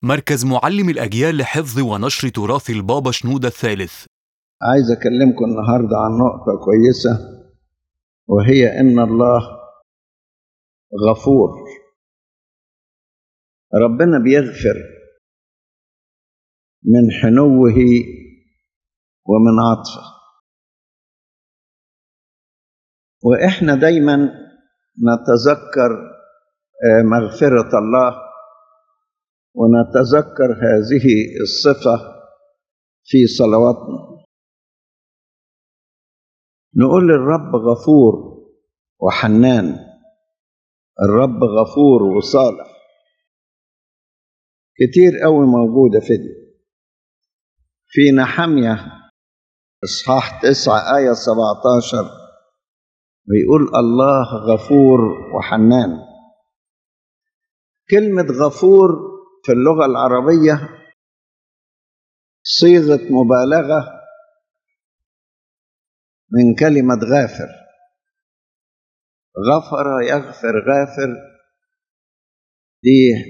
مركز معلم الأجيال لحفظ ونشر تراث البابا شنودة الثالث عايز أكلمكم النهاردة عن نقطة كويسة وهي إن الله غفور ربنا بيغفر من حنوه ومن عطفه واحنا دايما نتذكر آه، مغفره الله ونتذكر هذه الصفه في صلواتنا نقول الرب غفور وحنان الرب غفور وصالح كتير قوي موجوده في دي في نحمية إصحاح تسعة آية سبعة عشر بيقول الله غفور وحنان كلمة غفور في اللغة العربية صيغة مبالغة من كلمة غافر غفر يغفر غافر دي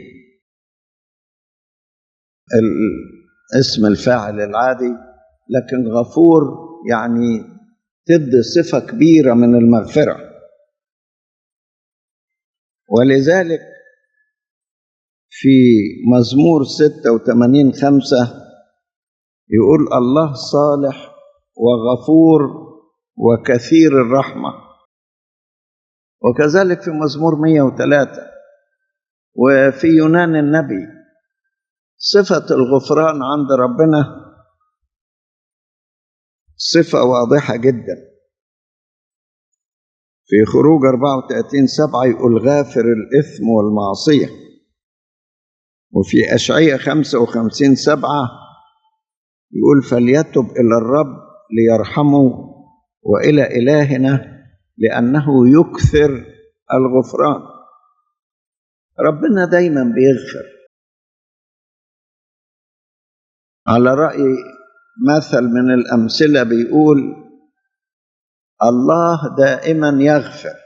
ال- اسم الفاعل العادي لكن غفور يعني تدي صفة كبيرة من المغفرة ولذلك في مزمور 86 خمسة يقول الله صالح وغفور وكثير الرحمة وكذلك في مزمور 103 وفي يونان النبي صفة الغفران عند ربنا صفة واضحة جدا في خروج 34 سبعة يقول غافر الإثم والمعصية وفي أشعية 55 سبعة يقول فليتب إلى الرب ليرحمه وإلى إلهنا لأنه يكثر الغفران ربنا دايما بيغفر على رأي مثل من الأمثلة بيقول الله دائما يغفر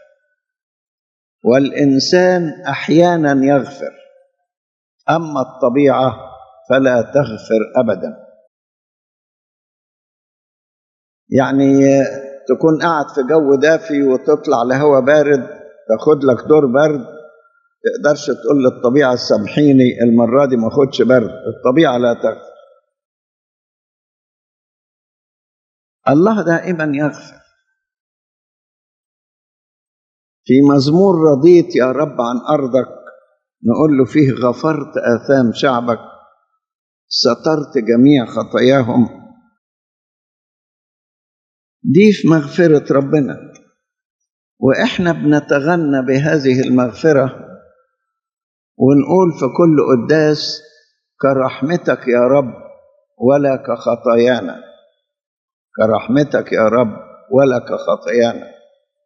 والإنسان أحيانا يغفر أما الطبيعة فلا تغفر أبدا يعني تكون قاعد في جو دافي وتطلع لهوا بارد تاخد لك دور برد تقدرش تقول للطبيعة سامحيني المرة دي ما اخدش برد الطبيعة لا تغفر الله دائما يغفر في مزمور رضيت يا رب عن أرضك نقول له فيه غفرت آثام شعبك سترت جميع خطاياهم دي في مغفرة ربنا وإحنا بنتغنى بهذه المغفرة ونقول في كل قداس كرحمتك يا رب ولا كخطايانا كرحمتك يا رب ولا كخطايانا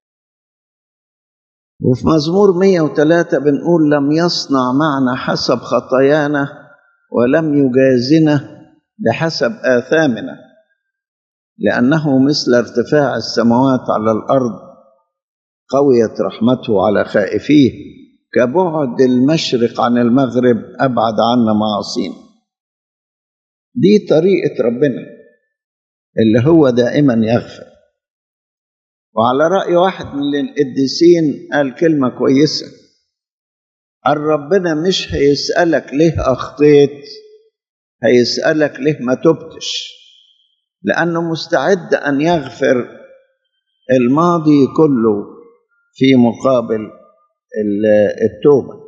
وفي مزمور 103 بنقول لم يصنع معنا حسب خطايانا ولم يجازنا بحسب آثامنا لأنه مثل ارتفاع السماوات على الأرض قويت رحمته على خائفيه كبعد المشرق عن المغرب أبعد عنا معاصينا دي طريقة ربنا اللي هو دائما يغفر وعلى رأي واحد من القديسين قال كلمة كويسة قال ربنا مش هيسألك ليه أخطيت هيسألك ليه ما تبتش لأنه مستعد أن يغفر الماضي كله في مقابل التوبة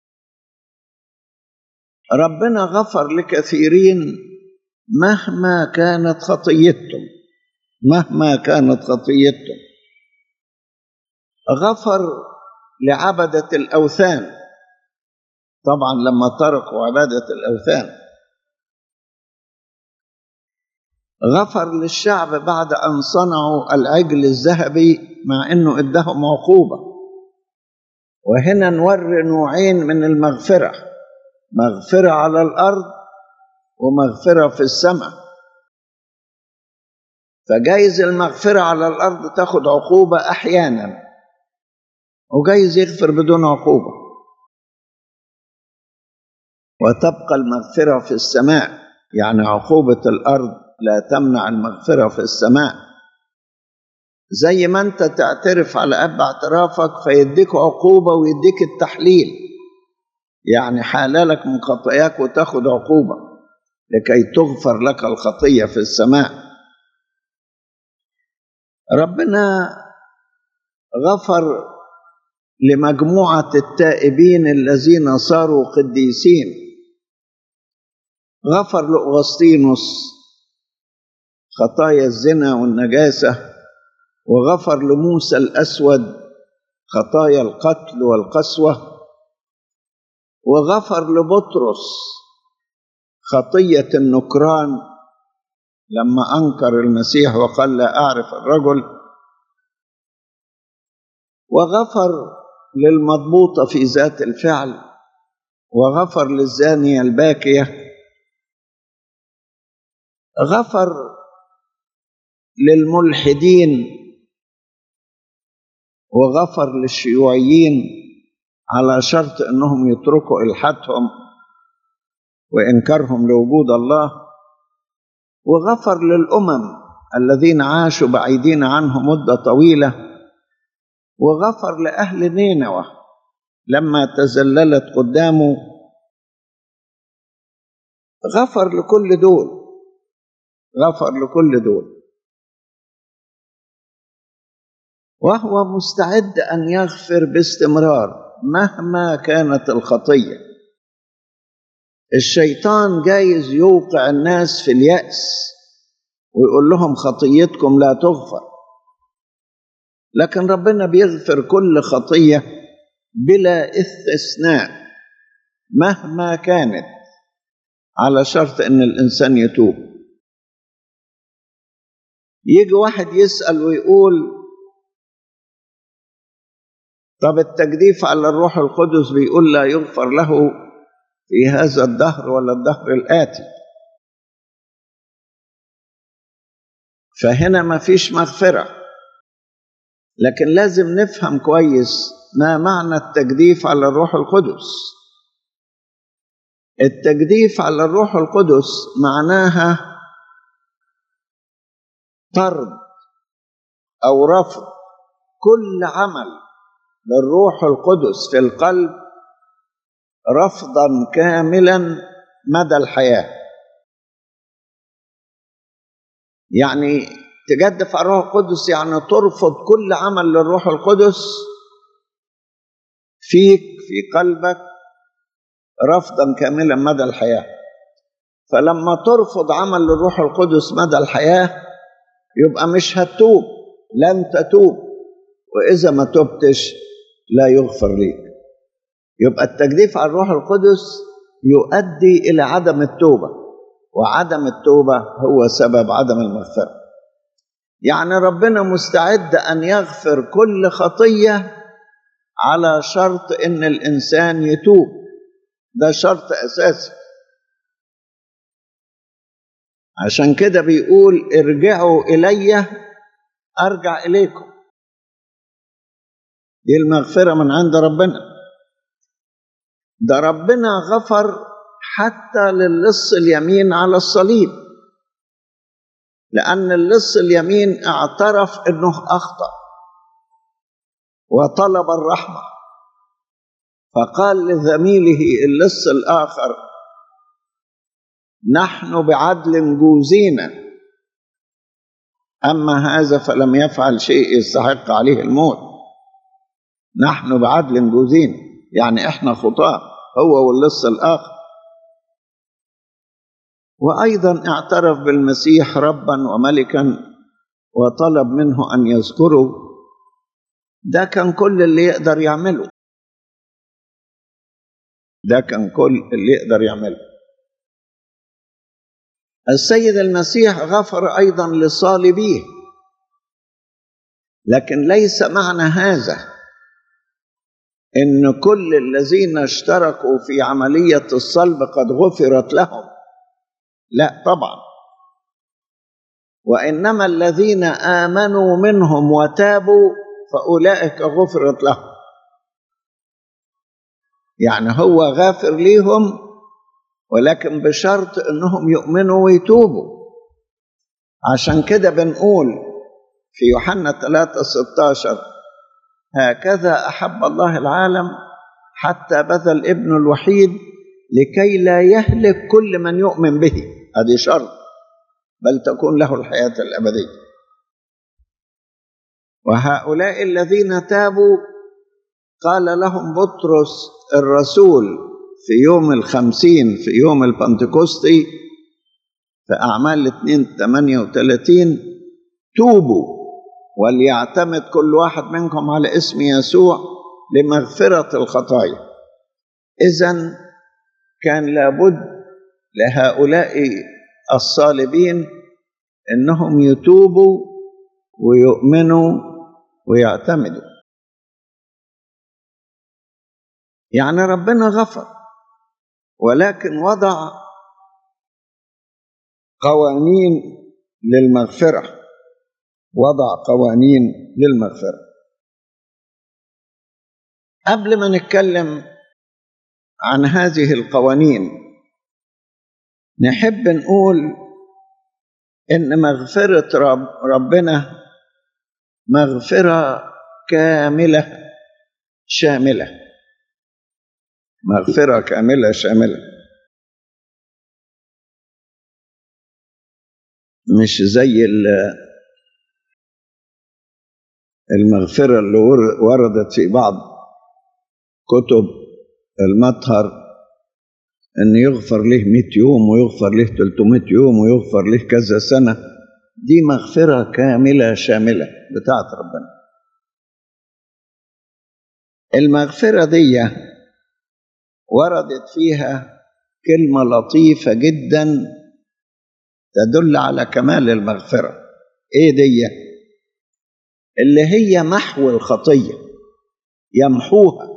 ربنا غفر لكثيرين مهما كانت خطيتهم مهما كانت خطيتهم غفر لعبدة الأوثان طبعا لما تركوا عبادة الأوثان غفر للشعب بعد أن صنعوا العجل الذهبي مع أنه إدهم عقوبة وهنا نوري نوعين من المغفرة مغفرة على الأرض ومغفرة في السماء فجايز المغفرة على الأرض تاخد عقوبة أحيانا وجايز يغفر بدون عقوبة وتبقى المغفرة في السماء يعني عقوبة الأرض لا تمنع المغفرة في السماء زي ما أنت تعترف على أب اعترافك فيديك عقوبة ويديك التحليل يعني حلالك من خطاياك وتاخد عقوبة لكي تغفر لك الخطية في السماء ربنا غفر لمجموعة التائبين الذين صاروا قديسين غفر لأغسطينوس خطايا الزنا والنجاسة وغفر لموسى الأسود خطايا القتل والقسوة وغفر لبطرس خطية النكران لما أنكر المسيح وقال لا أعرف الرجل وغفر للمضبوطة في ذات الفعل وغفر للزانية الباكية غفر للملحدين وغفر للشيوعيين على شرط انهم يتركوا الحادهم وانكارهم لوجود الله وغفر للامم الذين عاشوا بعيدين عنه مده طويله وغفر لاهل نينوى لما تزللت قدامه غفر لكل دول غفر لكل دول وهو مستعد ان يغفر باستمرار مهما كانت الخطيه الشيطان جايز يوقع الناس في الياس ويقول لهم خطيتكم لا تغفر لكن ربنا بيغفر كل خطيه بلا استثناء مهما كانت على شرط ان الانسان يتوب يجي واحد يسال ويقول طب التجديف على الروح القدس بيقول لا يغفر له في هذا الدهر ولا الدهر الآتي فهنا ما فيش مغفرة لكن لازم نفهم كويس ما معنى التجديف على الروح القدس التجديف على الروح القدس معناها طرد أو رفض كل عمل للروح القدس في القلب رفضا كاملا مدى الحياه يعني تجدف على الروح القدس يعني ترفض كل عمل للروح القدس فيك في قلبك رفضا كاملا مدى الحياه فلما ترفض عمل للروح القدس مدى الحياه يبقى مش هتتوب لن تتوب واذا ما تبتش لا يغفر ليك يبقى التجديف على الروح القدس يؤدي الى عدم التوبه وعدم التوبه هو سبب عدم المغفره يعني ربنا مستعد ان يغفر كل خطيه على شرط ان الانسان يتوب ده شرط اساسي عشان كده بيقول ارجعوا الي ارجع اليكم دي المغفرة من عند ربنا ده ربنا غفر حتى للص اليمين على الصليب لأن اللص اليمين اعترف أنه أخطأ وطلب الرحمة فقال لزميله اللص الآخر نحن بعدل جوزينا أما هذا فلم يفعل شيء يستحق عليه الموت نحن بعدل جوزين يعني احنا خطاة هو واللص الآخر وأيضا اعترف بالمسيح ربا وملكا وطلب منه أن يذكره ده كان كل اللي يقدر يعمله ده كان كل اللي يقدر يعمله السيد المسيح غفر أيضا لصالبيه لكن ليس معنى هذا ان كل الذين اشتركوا في عمليه الصلب قد غفرت لهم لا طبعا وانما الذين امنوا منهم وتابوا فاولئك غفرت لهم يعني هو غافر ليهم ولكن بشرط انهم يؤمنوا ويتوبوا عشان كده بنقول في يوحنا 3 16 هكذا احب الله العالم حتى بذل ابنه الوحيد لكي لا يهلك كل من يؤمن به هذه شرط بل تكون له الحياه الابديه وهؤلاء الذين تابوا قال لهم بطرس الرسول في يوم الخمسين في يوم البنتكوستي في أعمال الاثنين ثمانية وثلاثين توبوا وليعتمد كل واحد منكم على اسم يسوع لمغفرة الخطايا إذا كان لابد لهؤلاء الصالبين انهم يتوبوا ويؤمنوا ويعتمدوا يعني ربنا غفر ولكن وضع قوانين للمغفره وضع قوانين للمغفره قبل ما نتكلم عن هذه القوانين نحب نقول ان مغفره رب ربنا مغفره كامله شامله مغفره كامله شامله مش زي المغفره اللي وردت في بعض كتب المطهر ان يغفر له 100 يوم ويغفر له 300 يوم ويغفر له كذا سنه دي مغفره كامله شامله بتاعت ربنا المغفره دي وردت فيها كلمه لطيفه جدا تدل على كمال المغفره ايه دي اللي هي محو الخطيه يمحوها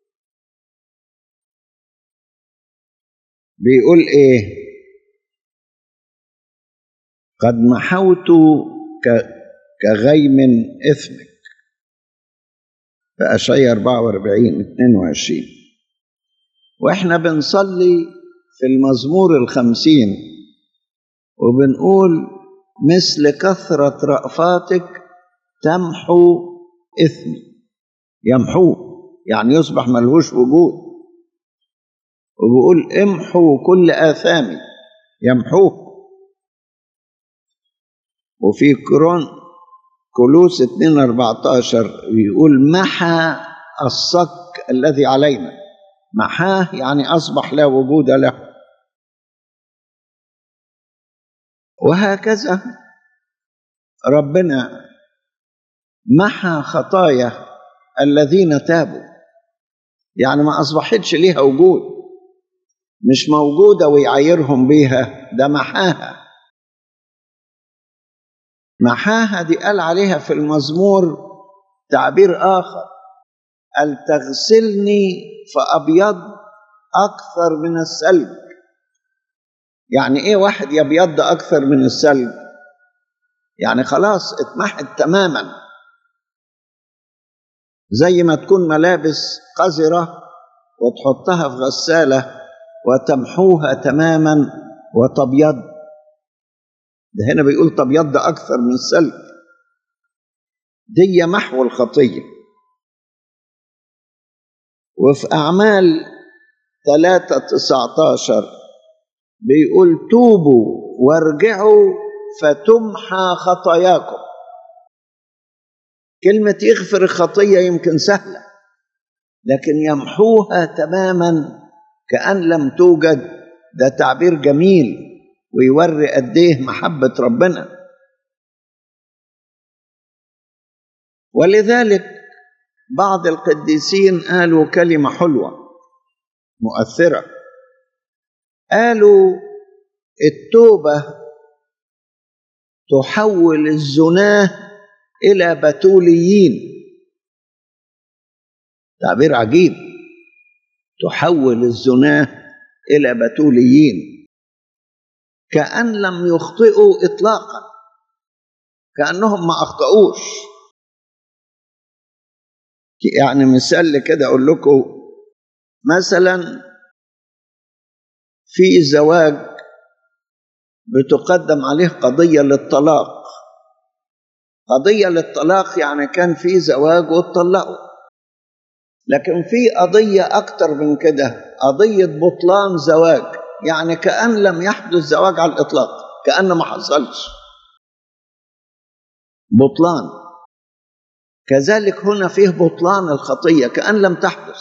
بيقول ايه قد محوت كغيم اثمك في اشعياء 44 22 واحنا بنصلي في المزمور الخمسين وبنقول مثل كثرة رأفاتك تمحو إثمي يمحوه يعني يصبح ملهوش وجود وبيقول امحوا كل آثامي يمحوه وفي كرون كلوس 2 14 بيقول محى الصك الذي علينا محاه يعني أصبح لا وجود له وهكذا ربنا محى خطايا الذين تابوا يعني ما أصبحتش ليها وجود مش موجودة ويعايرهم بيها ده محاها محاها دي قال عليها في المزمور تعبير آخر قال تغسلني فأبيض أكثر من الثلج يعني إيه واحد يبيض أكثر من الثلج يعني خلاص اتمحت تماما زي ما تكون ملابس قذرة وتحطها في غسالة وتمحوها تماما وتبيض ده هنا بيقول تبيض أكثر من الثلج دي محو الخطية وفي أعمال ثلاثة تسعتاشر بيقول توبوا وارجعوا فتمحى خطاياكم كلمة يغفر الخطية يمكن سهلة لكن يمحوها تماما كأن لم توجد ده تعبير جميل ويوري قد ايه محبة ربنا ولذلك بعض القديسين قالوا كلمة حلوة مؤثرة قالوا التوبة تحول الزناه إلى بتوليين تعبير عجيب تحول الزناه إلى بتوليين كأن لم يخطئوا إطلاقا كأنهم ما أخطأوش يعني مثال كده أقول لكم مثلا في زواج بتقدم عليه قضية للطلاق قضية للطلاق يعني كان في زواج واتطلقوا لكن في قضية أكتر من كده قضية بطلان زواج يعني كأن لم يحدث زواج على الإطلاق كأن ما حصلش بطلان كذلك هنا فيه بطلان الخطية كأن لم تحدث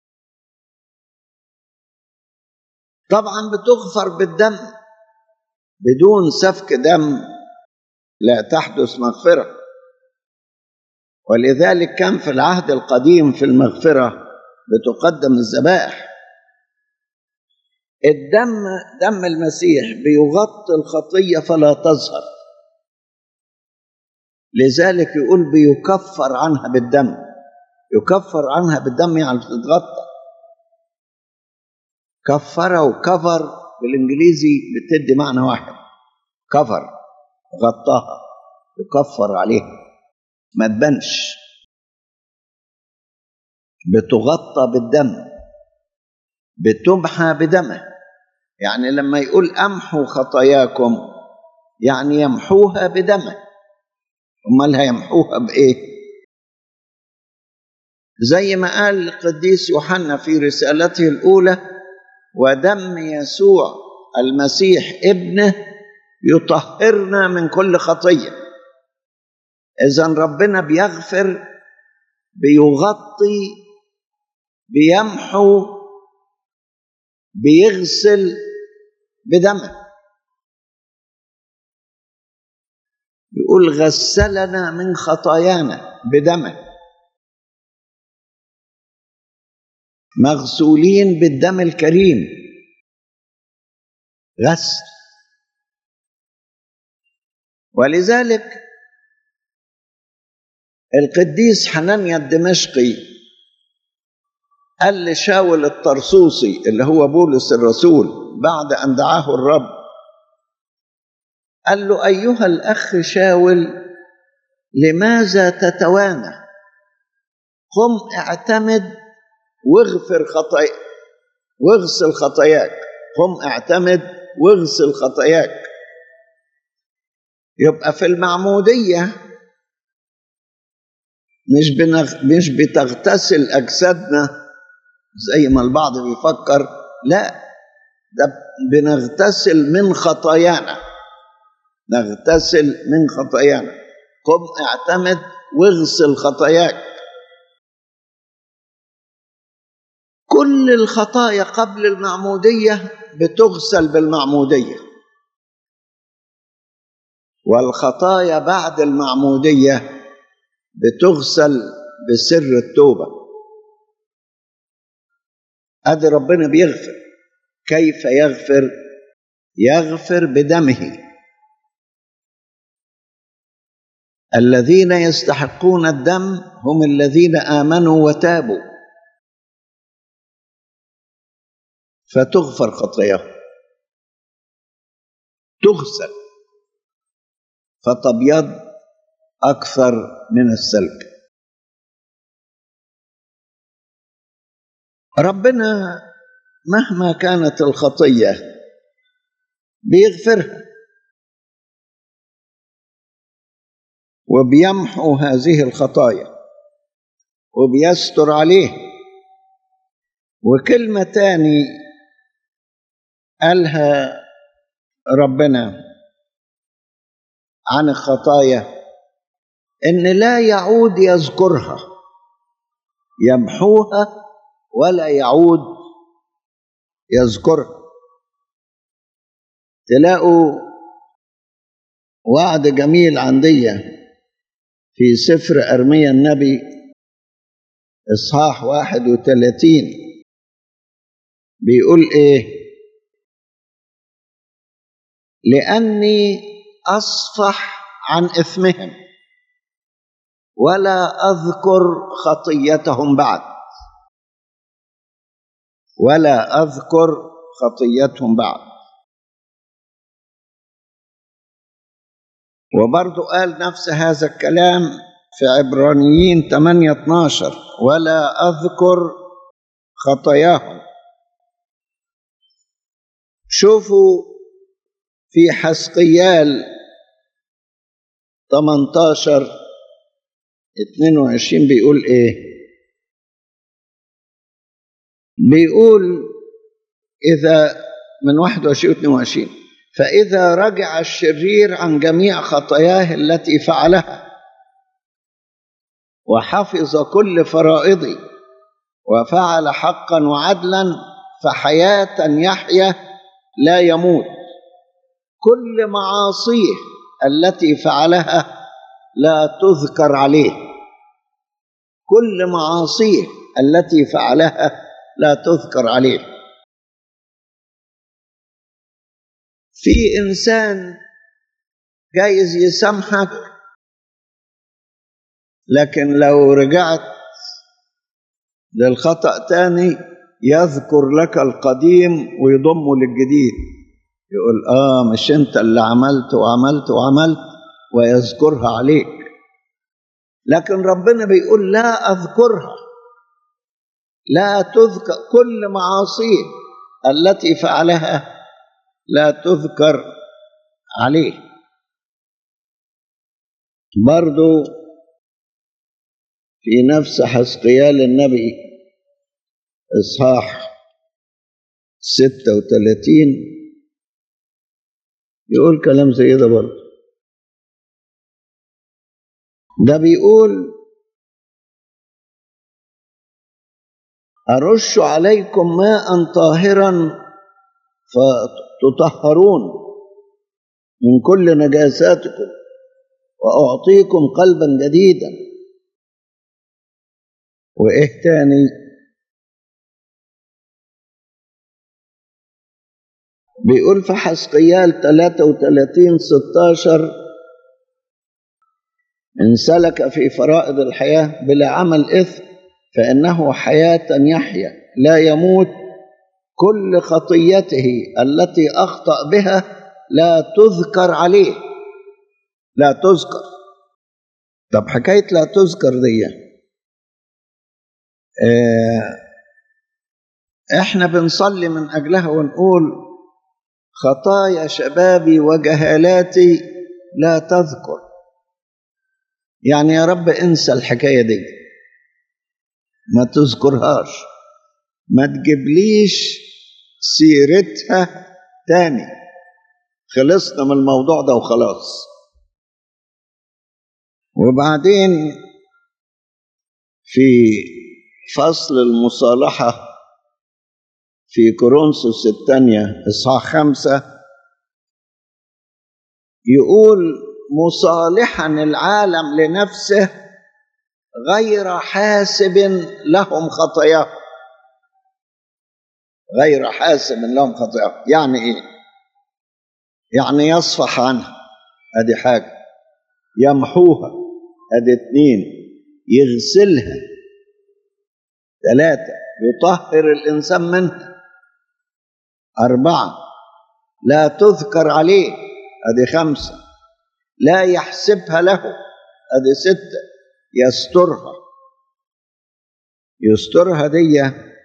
طبعا بتغفر بالدم بدون سفك دم لا تحدث مغفرة ولذلك كان في العهد القديم في المغفرة بتقدم الذبائح الدم دم المسيح بيغطي الخطية فلا تظهر لذلك يقول بيكفر عنها بالدم يكفر عنها بالدم يعني بتتغطى كفر وكفر بالانجليزي بتدي معنى واحد كفر غطاها يكفر عليها ما تبانش بتغطى بالدم بتمحى بدمه يعني لما يقول امحوا خطاياكم يعني يمحوها بدمه امال هيمحوها بايه زي ما قال القديس يوحنا في رسالته الاولى ودم يسوع المسيح ابنه يطهرنا من كل خطيه اذا ربنا بيغفر بيغطي بيمحو بيغسل بدمه يقول غسلنا من خطايانا بدمه مغسولين بالدم الكريم غسل ولذلك القديس حنانيا الدمشقي قال لشاول الطرسوسي اللي هو بولس الرسول بعد ان دعاه الرب قال له ايها الاخ شاول لماذا تتوانى قم اعتمد واغفر خطاياك واغسل خطاياك قم اعتمد واغسل خطاياك يبقى في المعموديه مش بنغ... مش بتغتسل اجسادنا زي ما البعض بيفكر لا ده بنغتسل من خطايانا نغتسل من خطايانا قم اعتمد واغسل خطاياك كل الخطايا قبل المعمودية بتغسل بالمعمودية والخطايا بعد المعمودية بتغسل بسر التوبة أدي ربنا بيغفر كيف يغفر يغفر بدمه الذين يستحقون الدم هم الذين آمنوا وتابوا فتغفر خطاياهم تغسل فتبيض اكثر من السلك ربنا مهما كانت الخطيه بيغفرها وبيمحو هذه الخطايا وبيستر عليه وكلمه تاني قالها ربنا عن الخطايا ان لا يعود يذكرها يمحوها ولا يعود يذكرها تلاقوا وعد جميل عندي في سفر أرميا النبي إصحاح واحد وثلاثين بيقول إيه لأني أصفح عن إثمهم ولا أذكر خطيتهم بعد ولا أذكر خطيتهم بعد وبرضو قال نفس هذا الكلام في عبرانيين 8 12 ولا أذكر خطاياهم شوفوا في حسقيال 18 22 بيقول ايه بيقول إذا من 21 و 22 فإذا رجع الشرير عن جميع خطاياه التي فعلها وحفظ كل فرائضي وفعل حقا وعدلا فحياة يحيا لا يموت كل معاصيه التي فعلها لا تذكر عليه كل معاصيه التي فعلها لا تذكر عليه في انسان جايز يسامحك لكن لو رجعت للخطأ تاني يذكر لك القديم ويضمه للجديد يقول اه مش انت اللي عملت وعملت وعملت ويذكرها عليك لكن ربنا بيقول لا اذكرها لا تذكر كل معاصيه التي فعلها لا تذكر عليه برضو في نفس حسقيال النبي إصحاح ستة وثلاثين يقول كلام زي ده برضه ده بيقول أرش عليكم ماء طاهرا فتطهرون من كل نجاساتكم وأعطيكم قلبا جديدا وإيه تاني بيقول في حسقيال 33 16 إن سلك في فرائض الحياة بلا عمل إثم فإنه حياة يحيا لا يموت كل خطيته التي أخطأ بها لا تذكر عليه لا تذكر طب حكاية لا تذكر دي اه احنا بنصلي من أجلها ونقول خطايا شبابي وجهالاتي لا تذكر يعني يا رب انسى الحكاية دي ما تذكرهاش ما تجيبليش سيرتها تاني خلصنا من الموضوع ده وخلاص وبعدين في فصل المصالحة في كورنثوس الثانية إصحاح خمسة يقول مصالحا العالم لنفسه غير حاسب لهم خطاياهم غير حاسب لهم خطاياهم يعني ايه يعني يصفح عنها ادي حاجه يمحوها ادي اتنين يغسلها ثلاثه يطهر الانسان منها اربعه لا تذكر عليه ادي خمسه لا يحسبها له ادي سته يسترها يسترها دي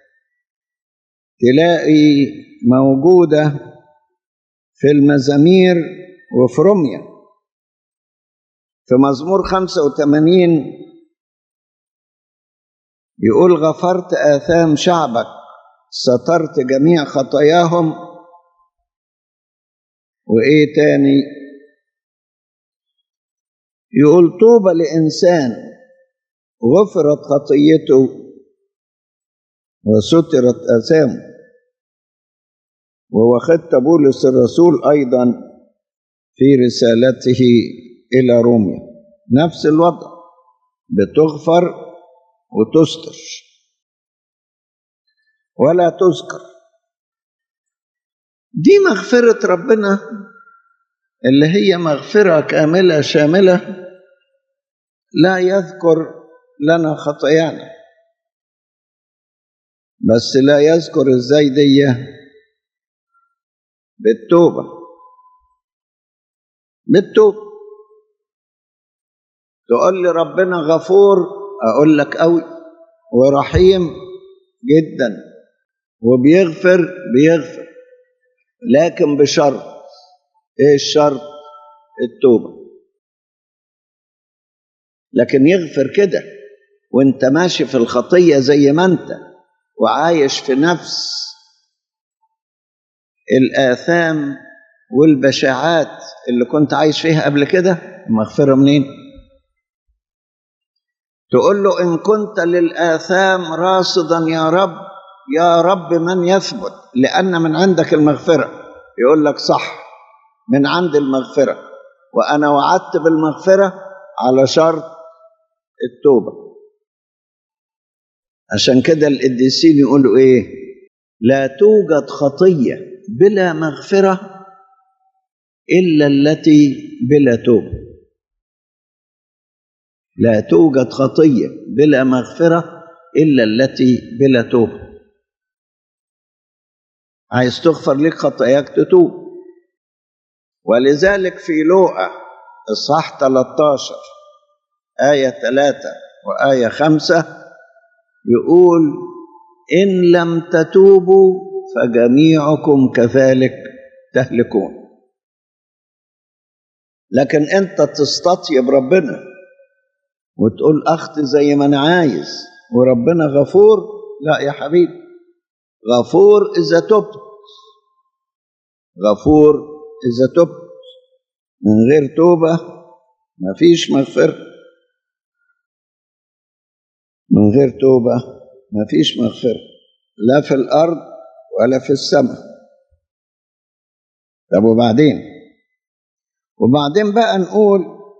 تلاقي موجودة في المزامير وفي رمية في مزمور 85 يقول غفرت آثام شعبك سترت جميع خطاياهم وإيه تاني يقول طوبى لإنسان غفرت خطيته وسترت آثامه ووخدت بولس الرسول أيضا في رسالته إلى روميا نفس الوضع بتغفر وتستر ولا تذكر دي مغفرة ربنا اللي هي مغفرة كاملة شاملة لا يذكر لنا خطايانا بس لا يذكر ازاي دي بالتوبة بالتوبة تقول لي ربنا غفور اقول لك قوي ورحيم جدا وبيغفر بيغفر لكن بشرط ايه الشرط التوبه لكن يغفر كده وانت ماشي في الخطيه زي ما انت وعايش في نفس الاثام والبشاعات اللي كنت عايش فيها قبل كده مغفره منين تقول له ان كنت للاثام راصدا يا رب يا رب من يثبت لان من عندك المغفره يقول لك صح من عند المغفره وانا وعدت بالمغفره على شرط التوبه عشان كده القديسين يقولوا ايه لا توجد خطيه بلا مغفره الا التي بلا توبه لا توجد خطيه بلا مغفره الا التي بلا توبه عايز تغفر لك خطاياك تتوب ولذلك في لوقا اصحاح 13 آية 3 وآية 5 يقول إن لم تتوبوا فجميعكم كذلك تهلكون لكن أنت تستطيب ربنا وتقول أخت زي ما أنا عايز وربنا غفور لا يا حبيبي غفور إذا تبت غفور إذا تبت من غير توبة مفيش مغفرة من غير توبة مفيش مغفرة لا في الأرض ولا في السماء طب وبعدين وبعدين بقى نقول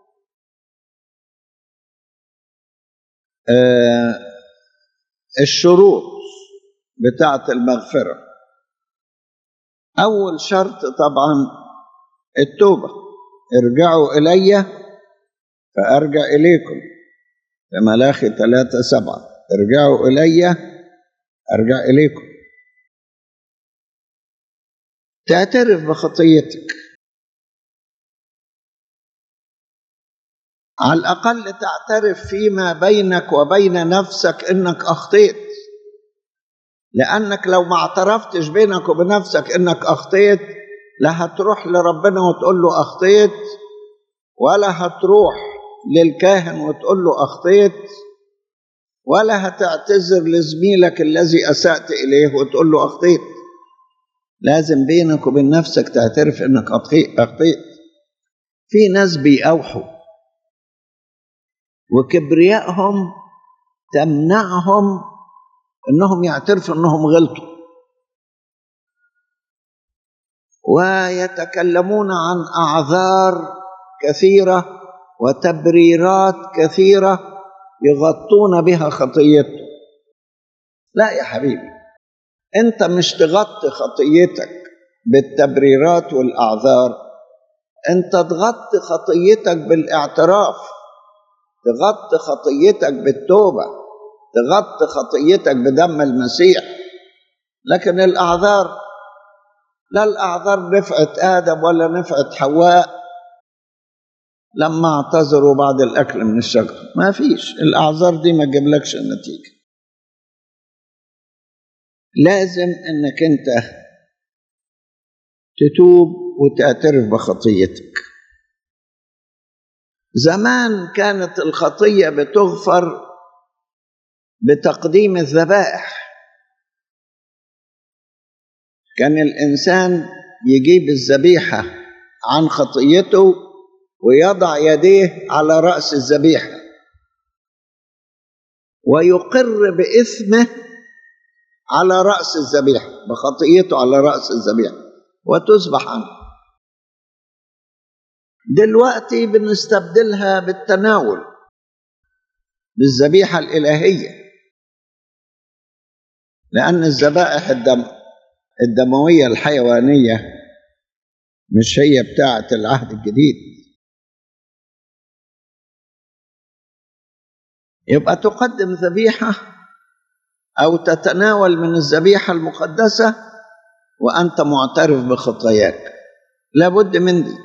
آه الشروط بتاعة المغفرة أول شرط طبعا التوبة ارجعوا إلي فأرجع إليكم في ملاخي ثلاثة سبعة ارجعوا إلي أرجع إليكم تعترف بخطيتك على الأقل تعترف فيما بينك وبين نفسك إنك أخطيت لأنك لو ما اعترفتش بينك وبين نفسك إنك أخطيت لا هتروح لربنا وتقول له أخطيت ولا هتروح للكاهن وتقول له أخطيت ولا هتعتذر لزميلك الذي أسأت إليه وتقول له أخطيت لازم بينك وبين نفسك تعترف إنك أخطيت في ناس بيأوحوا وكبريائهم تمنعهم انهم يعترفوا انهم غلطوا ويتكلمون عن اعذار كثيره وتبريرات كثيره يغطون بها خطيته لا يا حبيبي انت مش تغطي خطيتك بالتبريرات والاعذار انت تغطي خطيتك بالاعتراف تغطي خطيتك بالتوبه تغطي خطيتك بدم المسيح لكن الاعذار لا الاعذار نفعت ادم ولا نفعت حواء لما اعتذروا بعد الاكل من الشجره ما فيش الاعذار دي ما تجيبلكش النتيجه لازم انك انت تتوب وتعترف بخطيتك زمان كانت الخطيه بتغفر بتقديم الذبائح كان الانسان يجيب الذبيحه عن خطيته ويضع يديه على راس الذبيحه ويقر باثمه على راس الذبيحه بخطيته على راس الذبيحه وتذبح عنه دلوقتي بنستبدلها بالتناول بالذبيحه الالهيه لأن الذبائح الدم الدموية الحيوانية مش هي بتاعة العهد الجديد يبقى تقدم ذبيحة أو تتناول من الذبيحة المقدسة وأنت معترف بخطاياك لابد من دي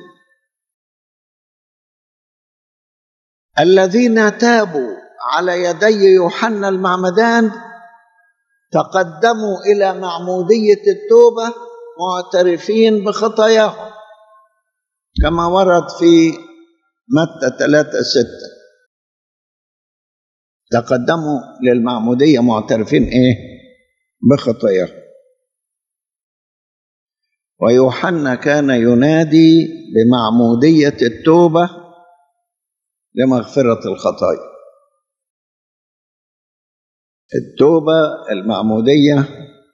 الذين تابوا على يدي يوحنا المعمدان تقدموا الى معموديه التوبه معترفين بخطاياهم كما ورد في متى 3 6 تقدموا للمعمودية معترفين ايه بخطاياهم ويوحنا كان ينادي بمعمودية التوبة لمغفرة الخطايا التوبة المعمودية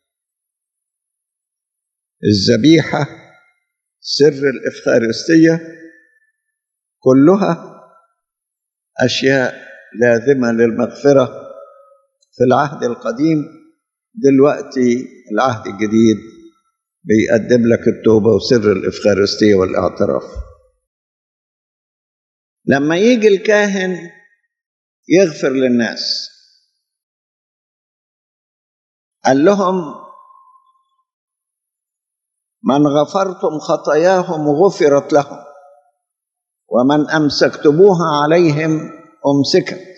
الذبيحة سر الإفخارستية كلها أشياء لازمة للمغفرة في العهد القديم دلوقتي العهد الجديد بيقدم لك التوبة وسر الإفخارستية والاعتراف لما يجي الكاهن يغفر للناس قال لهم من غفرتم خطاياهم غفرت لهم ومن أمسكتموها عليهم أمسكت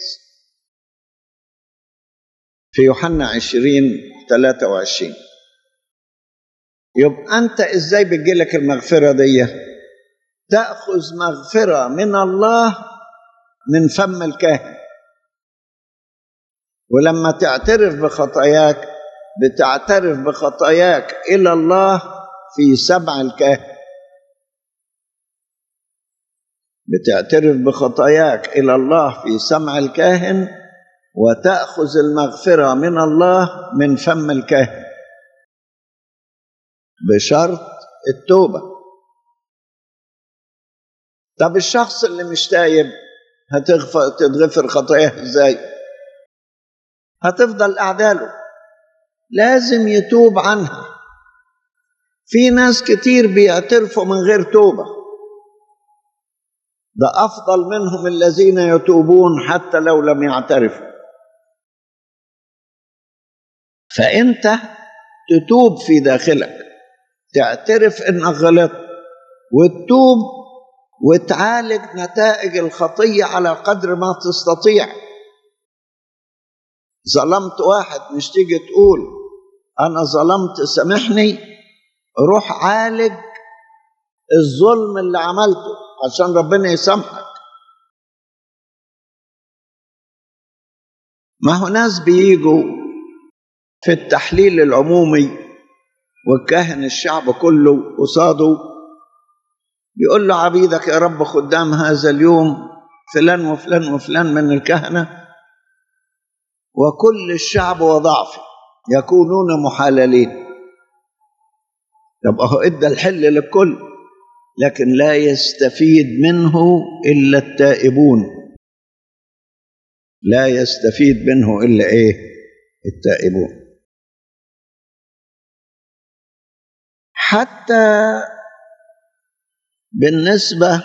في يوحنا عشرين ثلاثة وعشرين يبقى أنت إزاي بتجيلك المغفرة دي تأخذ مغفرة من الله من فم الكاهن ولما تعترف بخطاياك بتعترف بخطاياك إلى الله في سبع الكاهن بتعترف بخطاياك إلى الله في سمع الكاهن وتأخذ المغفرة من الله من فم الكاهن بشرط التوبة طب الشخص اللي مش تايب هتغفر تتغفر خطاياه ازاي هتفضل أعداله لازم يتوب عنها في ناس كتير بيعترفوا من غير توبة ده أفضل منهم الذين يتوبون حتى لو لم يعترفوا فأنت تتوب في داخلك تعترف انك غلطت وتتوب وتعالج نتائج الخطيه على قدر ما تستطيع ظلمت واحد مش تيجي تقول انا ظلمت سامحني روح عالج الظلم اللي عملته عشان ربنا يسامحك ما هو ناس بيجوا في التحليل العمومي والكاهن الشعب كله قصاده يقول له عبيدك يا رب خدام هذا اليوم فلان وفلان وفلان من الكهنة وكل الشعب وضعفي يكونون محللين طب اهو ادى الحل للكل لكن لا يستفيد منه الا التائبون لا يستفيد منه الا ايه التائبون حتى بالنسبة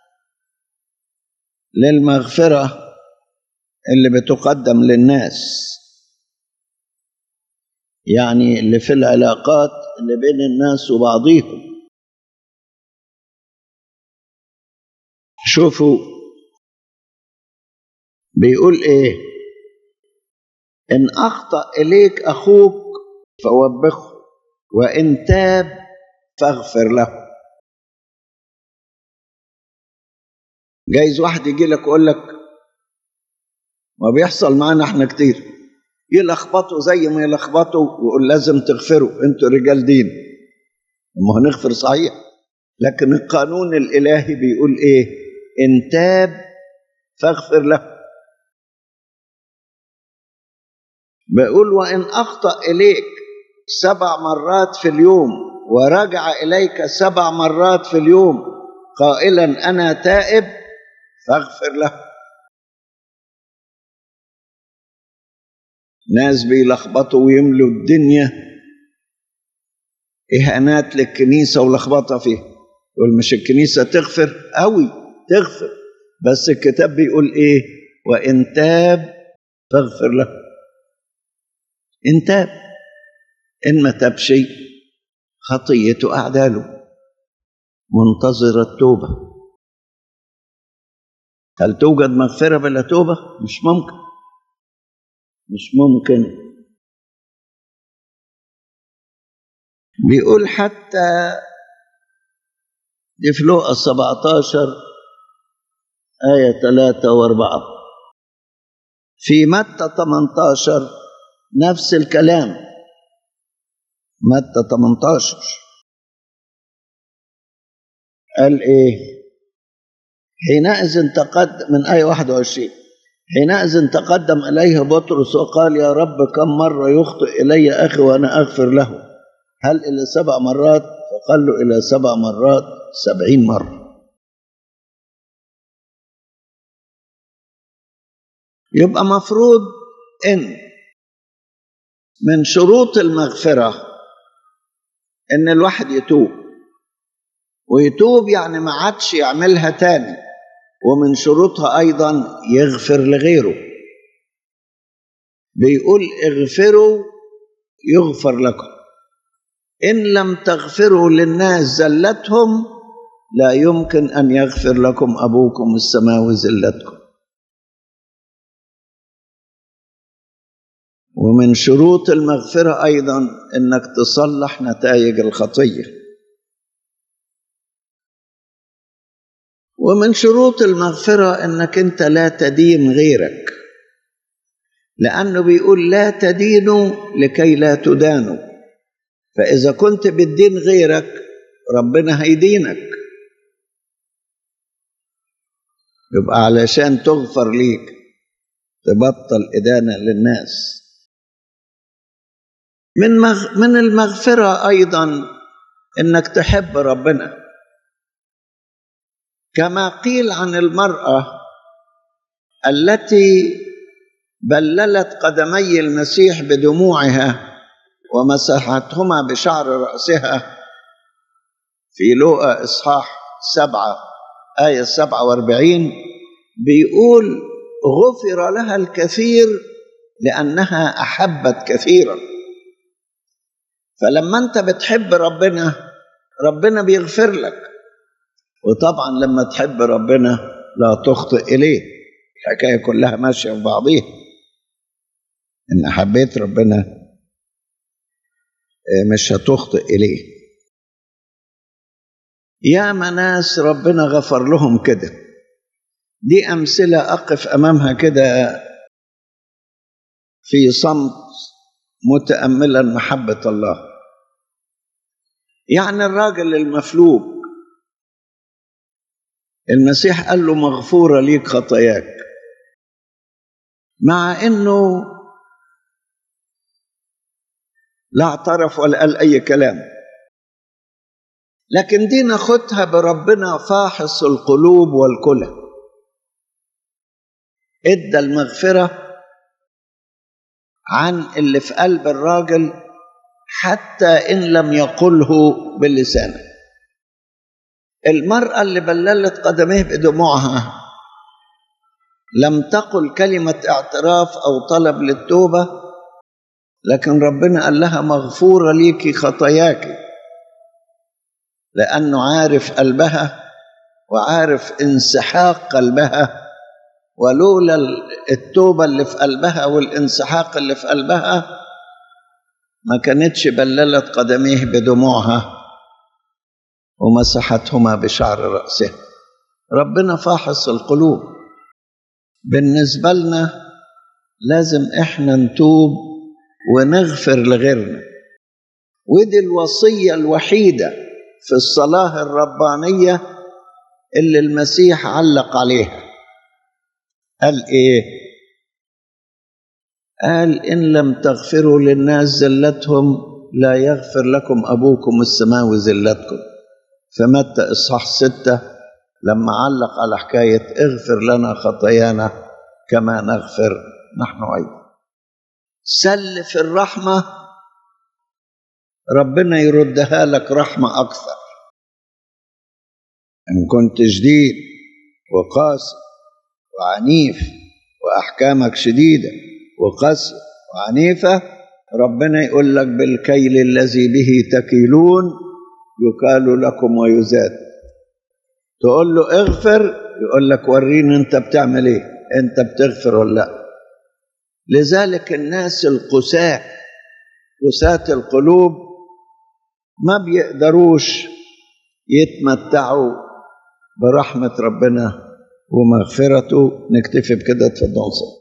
للمغفرة اللي بتقدم للناس يعني اللي في العلاقات اللي بين الناس وبعضيهم شوفوا بيقول ايه ان اخطا اليك اخوك فوبخه وان تاب فاغفر له جايز واحد يجي لك ويقول لك ما بيحصل معانا احنا كتير يلخبطوا زي ما يلخبطوا ويقول لازم تغفروا انتوا رجال دين ما هنغفر صحيح لكن القانون الالهي بيقول ايه ان تاب فاغفر له بيقول وان اخطا اليك سبع مرات في اليوم ورجع اليك سبع مرات في اليوم قائلا انا تائب فاغفر له ناس بيلخبطوا ويملوا الدنيا اهانات للكنيسه ولخبطه فيها يقول مش الكنيسه تغفر قوي تغفر بس الكتاب بيقول ايه وان تاب فاغفر له ان تاب ان ما تابش خطيته اعداله منتظر التوبه هل توجد مغفره بلا توبه مش ممكن مش ممكن بيقول حتى دي في لوقا 17 آية 3 و4 في متى 18 نفس الكلام متى 18 قال ايه حينئذ تقدم من آية 21 حينئذ تقدم إليه بطرس وقال يا رب كم مرة يخطئ إلي أخي وأنا أغفر له هل إلى سبع مرات فقال له إلى سبع مرات سبعين مرة يبقى مفروض إن من شروط المغفرة إن الواحد يتوب ويتوب يعني ما عادش يعملها تاني ومن شروطها أيضا يغفر لغيره بيقول اغفروا يغفر لكم إن لم تغفروا للناس زلتهم لا يمكن أن يغفر لكم أبوكم السماوي زلتكم ومن شروط المغفرة أيضا أنك تصلح نتائج الخطية ومن شروط المغفرة أنك أنت لا تدين غيرك لأنه بيقول لا تدينوا لكي لا تدانوا فإذا كنت بتدين غيرك ربنا هيدينك يبقى علشان تغفر ليك تبطل إدانة للناس من مغ... من المغفرة أيضا إنك تحب ربنا كما قيل عن المرأة التي بللت قدمي المسيح بدموعها ومسحتهما بشعر رأسها في لوقا إصحاح سبعة آية سبعة واربعين بيقول غفر لها الكثير لأنها أحبت كثيرا فلما أنت بتحب ربنا ربنا بيغفر لك وطبعا لما تحب ربنا لا تخطئ إليه الحكاية كلها ماشية في بعضيها إن حبيت ربنا مش هتخطئ إليه يا ناس ربنا غفر لهم كده دي أمثلة أقف أمامها كده في صمت متأملا محبة الله يعني الراجل المفلوج المسيح قال له مغفورة ليك خطاياك مع انه لا اعترف ولا قال اي كلام لكن دي ناخدها بربنا فاحص القلوب والكلى ادى المغفرة عن اللي في قلب الراجل حتى ان لم يقله بلسانه المرأة اللي بللت قدميه بدموعها لم تقل كلمة اعتراف أو طلب للتوبة لكن ربنا قال لها مغفورة ليكي خطاياك لأنه عارف قلبها وعارف انسحاق قلبها ولولا التوبة اللي في قلبها والانسحاق اللي في قلبها ما كانتش بللت قدميه بدموعها ومسحتهما بشعر رأسه ربنا فاحص القلوب بالنسبة لنا لازم احنا نتوب ونغفر لغيرنا ودي الوصية الوحيدة في الصلاة الربانية اللي المسيح علق عليها قال ايه قال ان لم تغفروا للناس زلتهم لا يغفر لكم ابوكم السماوي زلتكم فمتى إصحاح ستة لما علق على حكاية اغفر لنا خطايانا كما نغفر نحن أيضا سل في الرحمة ربنا يردها لك رحمة أكثر إن كنت شديد وقاسي وعنيف وأحكامك شديدة وقاسية وعنيفة ربنا يقول لك بالكيل الذي به تكيلون يكال لكم ويزاد تقول له اغفر يقول لك وريني انت بتعمل ايه انت بتغفر ولا لا لذلك الناس القساة قساة القلوب ما بيقدروش يتمتعوا برحمة ربنا ومغفرته نكتفي بكده اتفضل